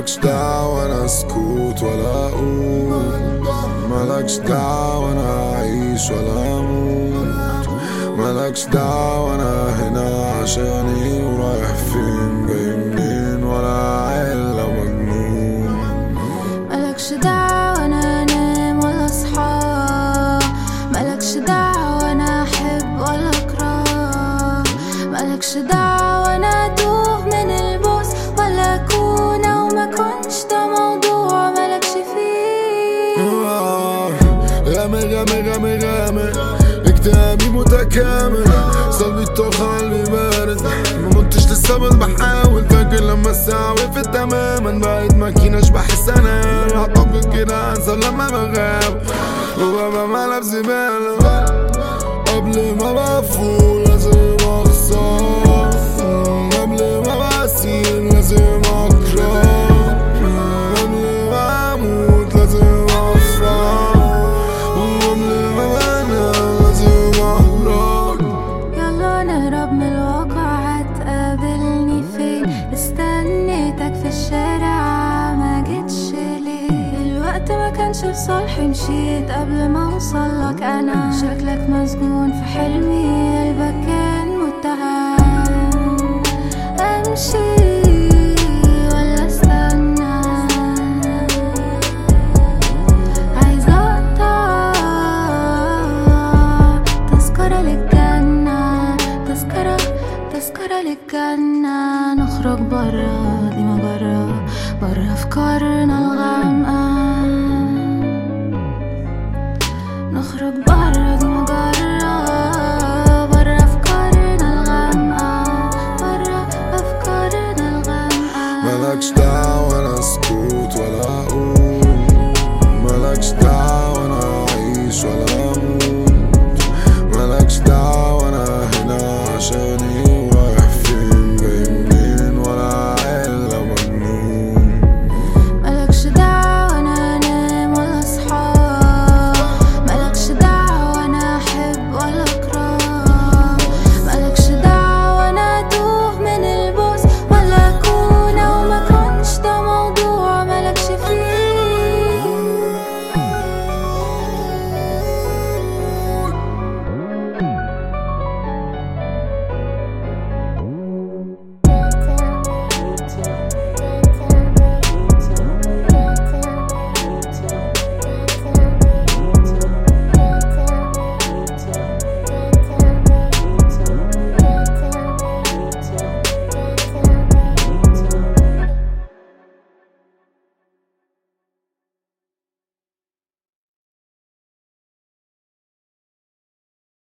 مالكش دعوة انا اسكت ولا اقول مالكش دعوة انا اعيش ولا اموت مالكش دعوة انا هنا عشان ايه ورايح فين جاي منين ولا عاقل لو مجنون ملكش دعوة أنا أنام ولا أصحى ملكش دعوة أنا أحب ولا أكره ملكش دعوة أنا أتوه من البؤس ولا أكون أو ما كنش ده موضوع ملكش فيه آه، غامق غامق غامق غامق اكتئابي متكامل صلبي الطاقة قلبي بارد ما متش لسه بس بحاول فاكر لما الساعة وقفت تماما بقيت ماكينة بحس انا اعتقد كده انسى لما بغاب وببقى مقلب زبالة قبل ما بفول لازم اخسر قبل ما بسير لازم اكره قبل ما اموت لازم افرح وقبل ما بنام لازم اهرب يلا نهرب من الواقع هتقابلني فين استنيتك في الشارع ما جيتش ليه الوقت ما كانش في صالحي مشيت قبل ما اوصلك انا شكلك مسجون في حلمي قلبك كان متهم امشي ولا استنى عايزة اقطع تذكرة للجنة تذكرة تذكرة للجنة نخرج برا دي مجرة برا أفكارنا الغامقة